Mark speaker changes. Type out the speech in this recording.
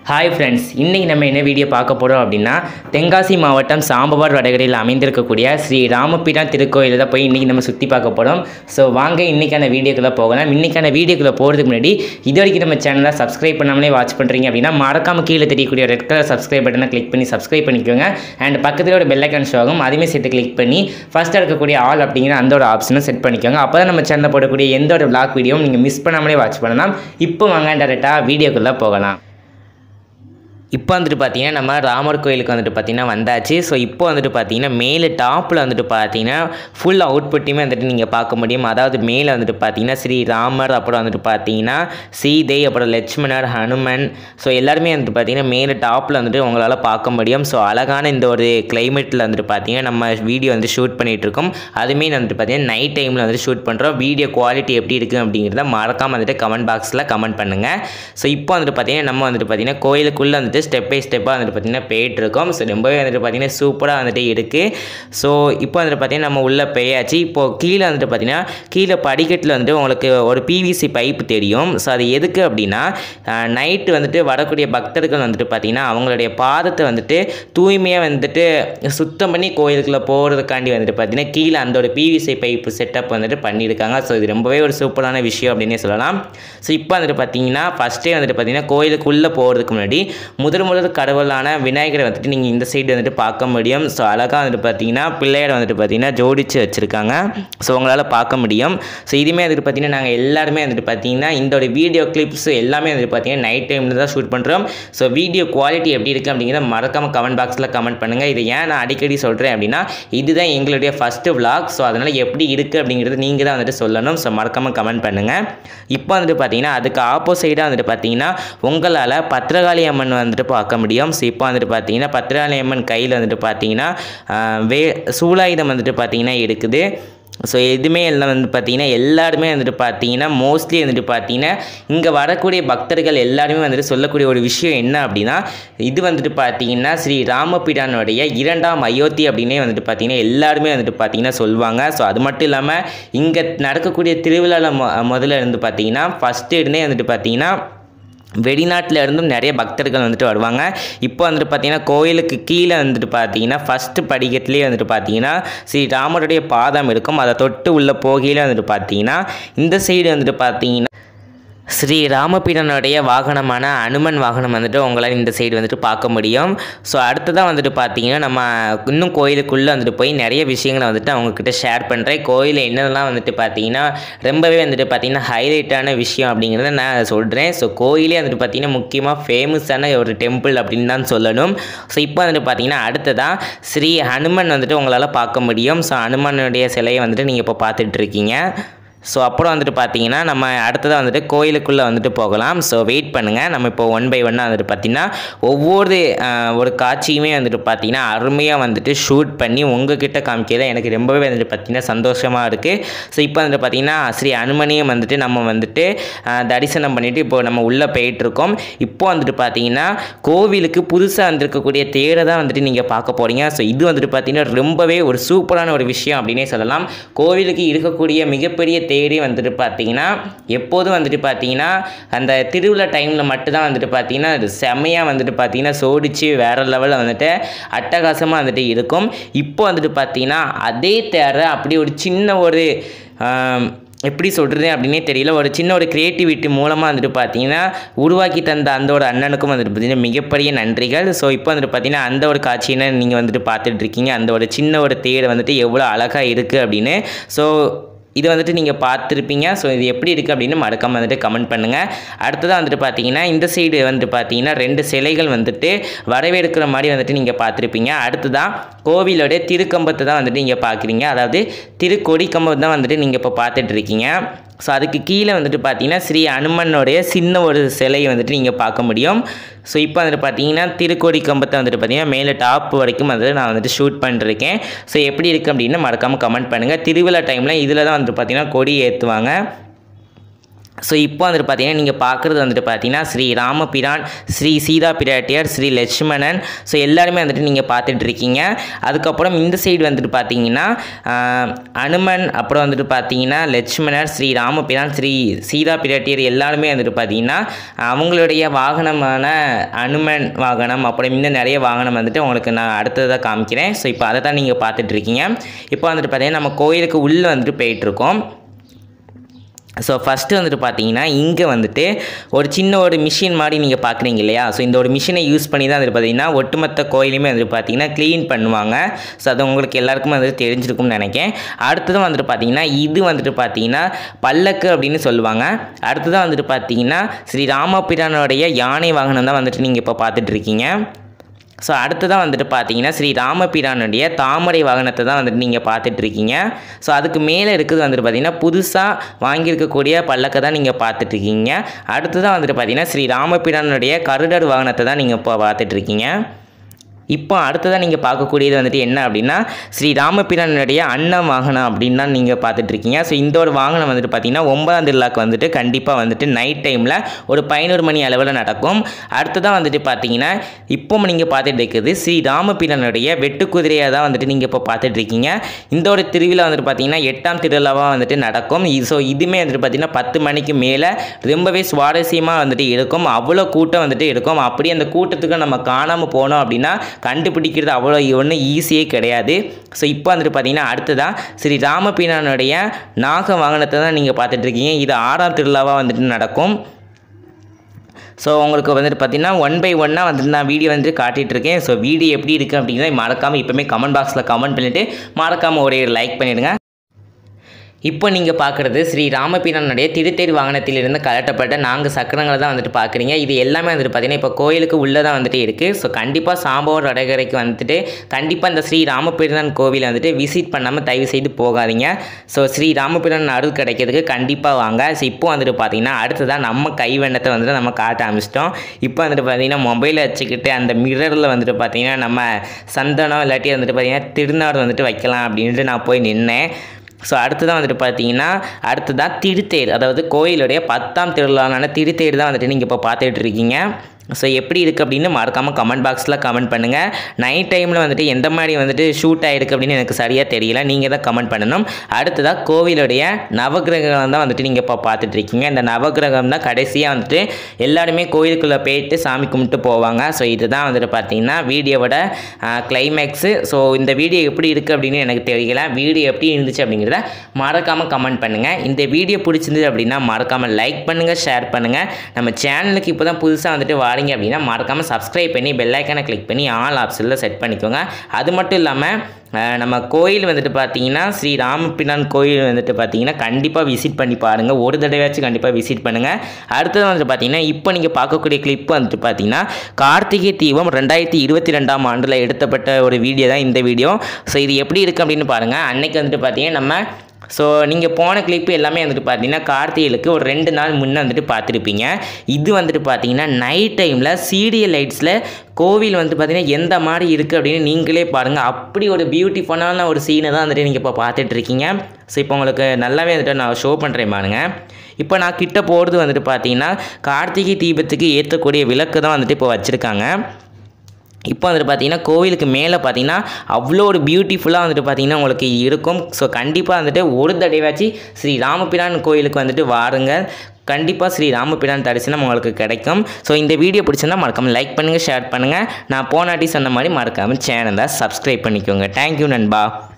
Speaker 1: hi friends இன்றைக்கி நம்ம என்ன வீடியோ பார்க்க போகிறோம் அப்படின்னா தென்காசி மாவட்டம் சாம்பவார் வடகரையில் அமைந்திருக்கக்கூடிய ஸ்ரீ ராமபிரான் திருக்கோயிலில் தான் போய் இன்றைக்கி நம்ம சுற்றி பார்க்க போகிறோம் ஸோ வாங்க இன்றைக்கான வீடியோக்குள்ளே போகலாம் இன்றைக்கான வீடியோக்குள்ளே போகிறதுக்கு முன்னாடி இது வரைக்கும் நம்ம சேனலை சப்ஸ்கிரைப் பண்ணாமலே வாட்ச் பண்ணுறீங்க அப்படின்னா மறக்காமல் கீழே தெரியக்கூடிய ரெட் கலர் சப்ஸ்கிரைப் பட்டனை கிளிக் பண்ணி சப்ஸ்கிரைப் பண்ணிக்கோங்க அண்ட் பக்கத்தில் ஒரு பெல் ஐக்கான் ஷோ ஆகும் அதுவுமே சேர்த்து கிளிக் பண்ணி ஃபஸ்ட்டாக இருக்கக்கூடிய ஆல் அப்படிங்கிற அந்த ஒரு ஆப்ஷனும் செட் பண்ணிக்கோங்க அப்போ தான் நம்ம சேனலில் போடக்கூடிய எந்த ஒரு vlog வீடியோவும் நீங்கள் மிஸ் பண்ணாமலே வாட்ச் பண்ணலாம் இப்போ வாங்க டேரெக்டாக வீடியோக்குள்ளே போகலாம் இப்போ வந்துட்டு பார்த்தீங்கன்னா நம்ம ராமர் கோயிலுக்கு வந்துட்டு பார்த்தீங்கன்னா வந்தாச்சு ஸோ இப்போ வந்துட்டு பார்த்தீங்கன்னா மேலே டாப்பில் வந்துட்டு பார்த்தீங்கன்னா ஃபுல் அவுட்புட்டையுமே வந்துட்டு நீங்கள் பார்க்க முடியும் அதாவது மேலே வந்துட்டு பார்த்தீங்கன்னா ஸ்ரீ ராமர் அப்புறம் வந்துட்டு பார்த்தீங்கன்னா சீதை அப்புறம் லட்சுமணர் ஹனுமன் ஸோ எல்லாருமே வந்துட்டு பார்த்தீங்கன்னா மேலே டாப்பில் வந்துட்டு உங்களால் பார்க்க முடியும் ஸோ அழகான இந்த ஒரு கிளைமேட்டில் வந்துட்டு பார்த்தீங்கன்னா நம்ம வீடியோ வந்து ஷூட் பண்ணிகிட்டு இருக்கோம் அதுவுமே வந்துட்டு பார்த்தீங்கன்னா நைட் டைமில் வந்துட்டு ஷூட் பண்ணுறோம் வீடியோ குவாலிட்டி எப்படி இருக்குது அப்படிங்கிறத மறக்காமல் வந்துட்டு கமெண்ட் பாக்ஸில் கமெண்ட் பண்ணுங்கள் ஸோ இப்போ வந்துட்டு பார்த்தீங்கன்னா நம்ம வந்துட்டு பார்த்தீங்கன்னா கோயிலுக்குள்ளே வந்துட்டு ஸ்டெப் பை ஸ்டெப்பாக வந்துட்டு பார்த்தீங்கன்னா போயிட்டு இருக்கோம் ஸோ ரொம்பவே வந்துட்டு பார்த்தீங்கன்னா சூப்பராக வந்துட்டு இருக்குது ஸோ இப்போ வந்துட்டு பார்த்தீங்கன்னா நம்ம உள்ளே போயாச்சு இப்போது கீழே வந்துட்டு பார்த்தீங்கன்னா கீழே படிக்கட்டில் வந்துட்டு உங்களுக்கு ஒரு பிவிசி பைப் தெரியும் ஸோ அது எதுக்கு அப்படின்னா நைட்டு வந்துட்டு வரக்கூடிய பக்தர்கள் வந்துட்டு பார்த்தீங்கன்னா அவங்களுடைய பாதத்தை வந்துட்டு தூய்மையாக வந்துட்டு சுத்தம் பண்ணி கோயிலுக்குள்ளே போகிறதுக்காண்டி வந்துட்டு பார்த்தீங்கன்னா கீழே அந்த ஒரு பிவிசி பைப்பு செட்டப் வந்துட்டு பண்ணியிருக்காங்க ஸோ இது ரொம்பவே ஒரு சூப்பரான விஷயம் அப்படின்னே சொல்லலாம் ஸோ இப்போ வந்துட்டு பார்த்தீங்கன்னா ஃபஸ்ட்டே வந்துட்டு பார்த்தீங்கன்னா கோயிலுக்குள்ளே போகிறதுக்கு முன்னாடி முதல் முதல் கடவுளான விநாயகரை வந்துட்டு நீங்கள் இந்த சைடு வந்துட்டு பார்க்க முடியும் ஸோ அழகாக வந்துட்டு பார்த்தீங்கன்னா பிள்ளையாரை வந்துட்டு பார்த்தீங்கன்னா ஜோடிச்சு வச்சுருக்காங்க ஸோ உங்களால் பார்க்க முடியும் ஸோ இதுவுமே வந்துட்டு பார்த்தீங்கன்னா நாங்கள் எல்லாருமே வந்துட்டு பார்த்தீங்கன்னா இந்த ஒரு வீடியோ கிளிப்ஸ் எல்லாமே வந்துட்டு பார்த்தீங்கன்னா நைட் டைமில் தான் ஷூட் பண்ணுறோம் ஸோ வீடியோ குவாலிட்டி எப்படி இருக்குது அப்படிங்கிறத மறக்காமல் கமெண்ட் பாக்ஸில் கமெண்ட் பண்ணுங்கள் இதை ஏன் நான் அடிக்கடி சொல்கிறேன் அப்படின்னா இதுதான் எங்களுடைய ஃபஸ்ட்டு vlog ஸோ அதனால் எப்படி இருக்குது அப்படிங்கிறது நீங்கள் தான் வந்துட்டு சொல்லணும் ஸோ மறக்காமல் கமெண்ட் பண்ணுங்கள் இப்போ வந்துட்டு பார்த்தீங்கன்னா அதுக்கு ஆப்போசைடாக வந்துட்டு பார்த்தீங்கன்னா உங்களால் பத்திரகாளி அம்மன் வந்துட்டு பார்க்க முடியும் ஸோ இப்போ வந்துட்டு பார்த்தீங்கன்னா பத்திரகாளி அம்மன் கையில் வந்துட்டு பார்த்தீங்கன்னா ஆஹ், வே சூலாயுதம் வந்துட்டு பார்த்தீங்கன்னா இருக்குது ஸோ எதுவுமே எல்லாம் வந்து பார்த்தீங்கன்னா எல்லாருமே வந்துட்டு பார்த்தீங்கன்னா மோஸ்ட்லி வந்துட்டு பார்த்தீங்கன்னா இங்கே வரக்கூடிய பக்தர்கள் எல்லாருமே வந்துட்டு சொல்லக்கூடிய ஒரு விஷயம் என்ன அப்படின்னா இது வந்துட்டு பார்த்தீங்கன்னா ஸ்ரீ ராமபிரானுடைய இரண்டாம் அயோத்தி அப்படின்னே வந்துட்டு பார்த்தீங்கன்னா எல்லாருமே வந்துட்டு பார்த்தீங்கன்னா சொல்லுவாங்க ஸோ அது மட்டும் இல்லாமல் இங்கே நடக்கக்கூடிய திருவிழாவில் மொ முதல்ல இருந்து பார்த்தீங்கன்னா ஃபஸ்ட்டு இருந்தே வந்துட்டு பார்த்தீங்கன்னா வெளிநாட்டில் இருந்தும் நிறைய பக்தர்கள் வந்துட்டு வருவாங்க இப்போ வந்துட்டு பார்த்தீங்கன்னா கோயிலுக்கு கீழே வந்துட்டு பார்த்தீங்கன்னா ஃபஸ்ட்டு படிக்கட்டுலேயே வந்துட்டு பார்த்தீங்கன்னா ஸ்ரீ ராமருடைய பாதம் இருக்கும் அதை தொட்டு உள்ள போகையில் வந்துட்டு பார்த்தீங்கன்னா இந்த சைடு வந்துட்டு பார்த்தீங்கன்னா ஸ்ரீ ராமபிரனுடைய வாகனமான அனுமன் வாகனம் வந்துட்டு உங்களால் இந்த சைடு வந்துட்டு பார்க்க முடியும் ஸோ அடுத்ததாக வந்துட்டு பார்த்தீங்கன்னா நம்ம இன்னும் கோயிலுக்குள்ளே வந்துட்டு போய் நிறைய விஷயங்களை வந்துட்டு அவங்கக்கிட்ட ஷேர் பண்ணுறேன் கோயிலில் என்னெல்லாம் வந்துட்டு பார்த்தீங்கன்னா ரொம்பவே வந்துட்டு பார்த்தீங்கன்னா ஹைலைட்டான விஷயம் அப்படிங்கிறத நான் சொல்கிறேன் ஸோ கோயிலே வந்துட்டு பார்த்தீங்கன்னா முக்கியமாக ஃபேமஸான ஒரு டெம்பிள் அப்படின்னு தான் சொல்லணும் ஸோ இப்போ வந்துட்டு பார்த்தீங்கன்னா அடுத்ததாக ஸ்ரீ ஹனுமன் வந்துட்டு உங்களால் பார்க்க முடியும் ஸோ ஹனுமனுடைய சிலையை வந்துட்டு நீங்கள் இப்போ பார்த்துட்டு இருக்கீங்க ஸோ அப்புறம் வந்துட்டு பார்த்தீங்கன்னா நம்ம அடுத்ததாக வந்துட்டு கோயிலுக்குள்ளே வந்துட்டு போகலாம் ஸோ வெயிட் பண்ணுங்கள் நம்ம இப்போ ஒன் பை ஒன்னாக வந்துட்டு பார்த்தீங்கன்னா ஒவ்வொரு ஆஹ், ஒரு காட்சியுமே வந்துட்டு பார்த்தீங்கன்னா அருமையாக வந்துட்டு ஷூட் பண்ணி உங்ககிட்ட காமிக்கிறது எனக்கு ரொம்பவே வந்துட்டு பார்த்தீங்கன்னா சந்தோஷமாக இருக்குது ஸோ இப்போ வந்துட்டு பார்த்தீங்கன்னா ஸ்ரீ அனுமனியும் வந்துட்டு நம்ம வந்துட்டு ஆஹ், தரிசனம் பண்ணிவிட்டு இப்போ நம்ம உள்ளே போயிட்டுருக்கோம் இப்போ வந்துட்டு பார்த்தீங்கன்னா கோவிலுக்கு புதுசாக வந்திருக்கக்கூடிய தேரை தான் வந்துட்டு நீங்கள் பார்க்க போகிறீங்க ஸோ இது வந்துட்டு பார்த்தீங்கன்னா ரொம்பவே ஒரு சூப்பரான ஒரு விஷயம் அப்படின்னே சொல்லலாம் கோவிலுக்கு இருக்கக்கூடிய மிகப்பெரிய தேரே வந்துட்டு பார்த்தீங்கன்னா எப்போதும் வந்துட்டு பார்த்தீங்கன்னா அந்த திருவிழா டைமில் மட்டும்தான் வந்துட்டு பார்த்தீங்கன்னா அது செம்மையாக வந்துட்டு பார்த்தீங்கன்னா சோடிச்சு வேறு லெவலில் வந்துட்டு அட்டகாசமாக வந்துட்டு இருக்கும் இப்போ வந்துட்டு பார்த்தீங்கன்னா அதே தேரை அப்படி ஒரு சின்ன ஒரு ஆம், எப்படி சொல்கிறது அப்படின்னே தெரியல ஒரு சின்ன ஒரு க்ரியேட்டிவிட்டி மூலமாக வந்துட்டு பார்த்தீங்கன்னா உருவாக்கி தந்த அந்த ஒரு அண்ணனுக்கும் வந்துட்டு பார்த்தீங்கன்னா மிகப்பெரிய நன்றிகள் ஸோ இப்போ வந்துட்டு பார்த்தீங்கன்னா அந்த ஒரு காட்சியை நீங்கள் வந்துட்டு பார்த்துட்டு இருக்கீங்க அந்த ஒரு சின்ன ஒரு தேர் வந்துட்டு எவ்வளோ அழகாக இருக்குது அப்படின்னு ஸோ இது வந்துட்டு நீங்கள் பார்த்துருப்பீங்க ஸோ இது எப்படி இருக்குது அப்படின்னு மறக்காம வந்துட்டு கமெண்ட் பண்ணுங்கள் அடுத்ததாக வந்துட்டு பார்த்தீங்கன்னா இந்த சைடு வந்துட்டு பார்த்தீங்கன்னா ரெண்டு சிலைகள் வந்துட்டு வரவேற்கிற மாதிரி வந்துட்டு நீங்கள் பார்த்துருப்பீங்க அடுத்ததாக கோவிலோடைய திருக்கம்பத்தை தான் வந்துட்டு நீங்கள் பார்க்குறீங்க அதாவது திருக்கொடி கம்பம் தான் வந்துட்டு நீங்கள் இப்போ பார்த்துட்டு இருக்கீங்க ஸோ அதுக்கு கீழே வந்துட்டு பார்த்தீங்கன்னா ஸ்ரீ அனுமனுடைய சின்ன ஒரு சிலையை வந்துட்டு நீங்கள் பார்க்க முடியும் ஸோ இப்போ வந்துட்டு பார்த்தீங்கன்னா திருக்கோடி கம்பத்தை வந்துட்டு பார்த்தீங்கன்னா மேலே டாப் வரைக்கும் வந்துட்டு நான் வந்துட்டு ஷூட் பண்ணிருக்கேன் ஸோ எப்படி இருக்குது அப்படின்னு மறக்காமல் கமெண்ட் பண்ணுங்கள் திருவிழா டைமில் இதில் தான் வந்துட்டு பார்த்தீங்கன்னா கொடி ஏற்றுவாங்க ஸோ இப்போ வந்துட்டு பார்த்தீங்கன்னா நீங்கள் பார்க்குறது வந்துட்டு பார்த்தீங்கன்னா ஸ்ரீ ராமபிரான் ஸ்ரீ சீதா பிராட்டியார் ஸ்ரீ லட்சுமணன் ஸோ எல்லாருமே வந்துட்டு நீங்கள் பார்த்துட்டு இருக்கீங்க அதுக்கப்புறம் இந்த சைடு வந்துட்டு பார்த்தீங்கன்னா ஆஹ், அனுமன் அப்புறம் வந்துட்டு பார்த்தீங்கன்னா லட்சுமணர் ஸ்ரீ ராமபிரான் ஸ்ரீ சீதா பிராட்டியர் எல்லாருமே வந்துட்டு பார்த்தீங்கன்னா அவங்களுடைய வாகனமான அனுமன் வாகனம் அப்புறம் இன்னும் நிறைய வாகனம் வந்துட்டு உங்களுக்கு நான் அடுத்ததாக காமிக்கிறேன் ஸோ இப்போ அதை தான் நீங்கள் பார்த்துட்டு இருக்கீங்க இப்போ வந்துட்டு பார்த்தீங்கன்னா நம்ம கோயிலுக்கு உள்ளே வந்துட்டு போயிட்டுருக்கோம் ஸோ ஃபஸ்ட்டு வந்துட்டு பார்த்தீங்கன்னா இங்கே வந்துட்டு ஒரு சின்ன ஒரு மிஷின் மாதிரி நீங்கள் பார்க்குறீங்க இல்லையா ஸோ இந்த ஒரு மிஷினை யூஸ் பண்ணி தான் வந்துட்டு பார்த்தீங்கன்னா ஒட்டுமொத்த கோயிலுமே வந்துட்டு பார்த்தீங்கன்னா க்ளீன் பண்ணுவாங்க ஸோ அது உங்களுக்கு எல்லாருக்கும் வந்துட்டு தெரிஞ்சிருக்கும்னு நினைக்கிறேன் அடுத்ததும் வந்துட்டு பார்த்தீங்கன்னா இது வந்துட்டு பார்த்தீங்கன்னா பல்லக்கு அப்படின்னு சொல்லுவாங்க அடுத்ததான் வந்துட்டு பார்த்தீங்கன்னா ஸ்ரீ ராமபிரானுடைய யானை வாகனம் தான் வந்துட்டு நீங்கள் இப்போ பார்த்துட்டு இருக்கீங்க ஸோ அடுத்ததான் வந்துட்டு பார்த்தீங்கன்னா ஸ்ரீ ராமபிரானுடைய தாமரை வாகனத்தை தான் வந்துட்டு நீங்கள் பார்த்துட்டு இருக்கீங்க ஸோ அதுக்கு மேலே இருக்குது வந்துட்டு பார்த்தீங்கன்னா புதுசாக வாங்கியிருக்கக்கூடிய பல்லக்கை தான் நீங்கள் பார்த்துட்டு இருக்கீங்க அடுத்ததான் வந்துட்டு பார்த்தீங்கன்னா ஸ்ரீ ராமபிரானுடைய கருடர் வாகனத்தை தான் நீங்கள் இப்போ பார்த்துட்டு இருக்கீங்க இப்போ அடுத்ததாக நீங்கள் பார்க்கக்கூடியது வந்துட்டு என்ன அப்படின்னா ஸ்ரீ ராமபிரானுடைய அன்னம் வாகனம் அப்படின்னு தான் நீங்கள் பார்த்துட்டு இருக்கீங்க ஸோ இந்த ஒரு வாகனம் வந்துட்டு பார்த்தீங்கன்னா ஒன்பதாம் திருவிழாக்கு வந்துட்டு கண்டிப்பாக வந்துட்டு நைட் டைமில் ஒரு பதினோரு மணி அளவில் நடக்கும் அடுத்ததாக வந்துட்டு பார்த்தீங்கன்னா இப்போ நீங்கள் பார்த்துட்டு இருக்குது ஸ்ரீ ராமபிரானுடைய வெட்டுக்குதிரையாக தான் வந்துட்டு நீங்கள் இப்போ பார்த்துட்டு இருக்கீங்க இந்த ஒரு திருவிழா வந்துட்டு பார்த்தீங்கன்னா எட்டாம் திருவிழாவாக வந்துட்டு நடக்கும் ஸோ இதுவுமே வந்துட்டு பார்த்தீங்கன்னா பத்து மணிக்கு மேலே ரொம்பவே சுவாரஸ்யமாக வந்துட்டு இருக்கும் அவ்வளோ கூட்டம் வந்துட்டு இருக்கும் அப்படி அந்த கூட்டத்துக்கு நம்ம காணாமல் போனோம் அப்படின்னா கண்டுபிடிக்கிறது அவ்வளோ ஒன்றும் ஈஸியே கிடையாது ஸோ இப்போ வந்துட்டு பார்த்தீங்கன்னா அடுத்ததாக ஸ்ரீ ராமபிரானுடைய நாக வாகனத்தை தான் நீங்கள் பார்த்துட்டு இருக்கீங்க இது ஆறாம் திருவிழாவாக வந்துட்டு நடக்கும் ஸோ உங்களுக்கு வந்துட்டு பார்த்தீங்கன்னா ஒன் பை ஒன்னாக வந்துட்டு நான் வீடியோ வந்து காட்டிகிட்டு இருக்கேன் ஸோ வீடியோ எப்படி இருக்குது அப்படிங்கிறத மறக்காமல் இப்போமே கமெண்ட் பாக்ஸில் கமெண்ட் பண்ணிவிட்டு மறக்காமல் ஒரே லைக் பண்ணிவிடுங்க இப்போ நீங்கள் பார்க்குறது ஸ்ரீ ராமபிரானுடைய திருத்தேர் வாகனத்திலிருந்து கலட்டப்பட்ட நான்கு சக்கரங்களை தான் வந்துட்டு பார்க்குறீங்க இது எல்லாமே வந்துட்டு பார்த்தீங்கன்னா இப்போ கோயிலுக்கு உள்ளே தான் வந்துட்டு இருக்குது ஸோ கண்டிப்பாக சாம்பவர் வடகரைக்கு வந்துட்டு கண்டிப்பாக இந்த ஸ்ரீ ராமபிரான் கோவிலை வந்துட்டு விசிட் பண்ணாமல் தயவு செய்து போகாதீங்க ஸோ ஸ்ரீ ராமபிரான் அருள் கிடைக்கிறதுக்கு கண்டிப்பாக வாங்க ஸோ இப்போ வந்துட்டு பார்த்தீங்கன்னா அடுத்ததாக நம்ம கைவண்ணத்தை வந்துட்டு நம்ம காட்ட ஆரம்பிச்சிட்டோம் இப்போ வந்துட்டு பார்த்தீங்கன்னா மொபைலை வச்சுக்கிட்டு அந்த மிரரில் வந்துட்டு பார்த்தீங்கன்னா நம்ம சந்தனம் இல்லாட்டி வந்துட்டு பார்த்தீங்கன்னா திருநாடு வந்துட்டு வைக்கலாம் அப்படின்ட்டு நான் போய் நின்னேன் ஸோ அடுத்ததான் வந்துட்டு பார்த்தீங்கன்னா அடுத்ததான் திருத்தேர் அதாவது கோயிலுடைய பத்தாம் திருவிழாவான திருத்தேர் தான் வந்துட்டு நீங்கள் இப்போ பார்த்துட்டு இருக்கீங்க ஸோ எப்படி இருக்குது அப்படின்னு மறக்காமல் கமெண்ட் பாக்ஸில் கமெண்ட் பண்ணுங்கள் நைட் டைமில் வந்துட்டு எந்த மாதிரி வந்துட்டு ஷூட் ஆகிருக்கு அப்படின்னு எனக்கு சரியாக தெரியல நீங்கள் தான் கமெண்ட் பண்ணணும் அடுத்ததாக கோவிலுடைய நவகிரகம் தான் வந்துட்டு நீங்கள் இப்போ பார்த்துட்டு இருக்கீங்க இந்த நவகிரகம் தான் கடைசியாக வந்துட்டு எல்லாருமே கோயிலுக்குள்ளே போயிட்டு சாமி கும்பிட்டு போவாங்க ஸோ இதுதான் வந்துட்டு பார்த்தீங்கன்னா வீடியோவோட கிளைமேக்ஸு ஸோ இந்த வீடியோ எப்படி இருக்குது அப்படின்னு எனக்கு தெரியல வீடியோ எப்படி இருந்துச்சு அப்படிங்கிறத மறக்காமல் கமெண்ட் பண்ணுங்கள் இந்த வீடியோ பிடிச்சிருந்தது அப்படின்னா மறக்காமல் லைக் பண்ணுங்கள் ஷேர் பண்ணுங்கள் நம்ம சேனலுக்கு இப்போ தான் புதுசாக வந்துட்டு வாரீங்க அப்படின்னா மறக்காமல் சப்ஸ்கிரைப் பண்ணி பெல் ஐக்கானை கிளிக் பண்ணி ஆல் ஆப்ஷனில் செட் பண்ணிக்கோங்க அது மட்டும் இல்லாமல் அஹ், நம்ம கோயில் வந்துட்டு பார்த்தீங்கன்னா ஸ்ரீ ராமபிரான் கோயில் வந்துட்டு பார்த்தீங்கன்னா கண்டிப்பாக விசிட் பண்ணி பாருங்கள் ஒரு தடவையாச்சும் கண்டிப்பாக விசிட் பண்ணுங்கள் அடுத்தது வந்துட்டு பார்த்தீங்கன்னா இப்போ நீங்கள் பார்க்கக்கூடிய கிளிப் வந்துட்டு பார்த்தீங்கன்னா கார்த்திகை தீபம் ரெண்டாயிரத்தி இருபத்தி ரெண்டாம் ஆண்டில் எடுத்தப்பட்ட ஒரு வீடியோ தான் இந்த வீடியோ ஸோ இது எப்படி இருக்குது அப்படின்னு பாருங்கள் அன்னைக்கு வந்துட்டு பார்த்தீங்கன்னா நம்ம ஸோ நீங்கள் போன கிளிப்பு எல்லாமே வந்துட்டு பார்த்தீங்கன்னா கார்த்திகைக்கு ஒரு ரெண்டு நாள் முன்னே வந்துட்டு பார்த்துருப்பீங்க இது வந்துட்டு பார்த்தீங்கன்னா நைட் டைமில் சீரியல் லைட்ஸில் கோவில் வந்துட்டு பார்த்தீங்கன்னா எந்த மாதிரி இருக்குது அப்படின்னு நீங்களே பாருங்கள் அப்படி ஒரு பியூட்டிஃபுல்லான ஒரு சீனை தான் வந்துட்டு நீங்கள் இப்போ பார்த்துட்டு இருக்கீங்க ஸோ இப்போ உங்களுக்கு நல்லாவே வந்துட்டு நான் ஷோ பண்ணுறேன் பாருங்க இப்போ நான் கிட்ட போகிறது வந்துட்டு பார்த்தீங்கன்னா கார்த்திகை தீபத்துக்கு ஏற்றக்கூடிய விளக்கு தான் வந்துட்டு இப்போ வச்சுருக்காங்க இப்போ வந்துட்டு பார்த்தீங்கன்னா கோவிலுக்கு மேலே பார்த்தீங்கன்னா அவ்வளோ ஒரு பியூட்டிஃபுல்லாக வந்துட்டு பார்த்தீங்கன்னா உங்களுக்கு இருக்கும் ஸோ கண்டிப்பாக வந்துட்டு ஒரு தடவையாச்சு ஸ்ரீ ராமபிரான் கோயிலுக்கு வந்துட்டு வாருங்க கண்டிப்பாக ஸ்ரீ ராமபிரான் தரிசனம் உங்களுக்கு கிடைக்கும் ஸோ இந்த வீடியோ பிடிச்சிருந்தா மறக்காமல் லைக் பண்ணுங்கள் ஷேர் பண்ணுங்கள் நான் போனாட்டி சொன்ன மாதிரி மறக்காமல் சேனலை சப்ஸ்கிரைப் பண்ணிக்கோங்க தேங்க்யூ நண்பா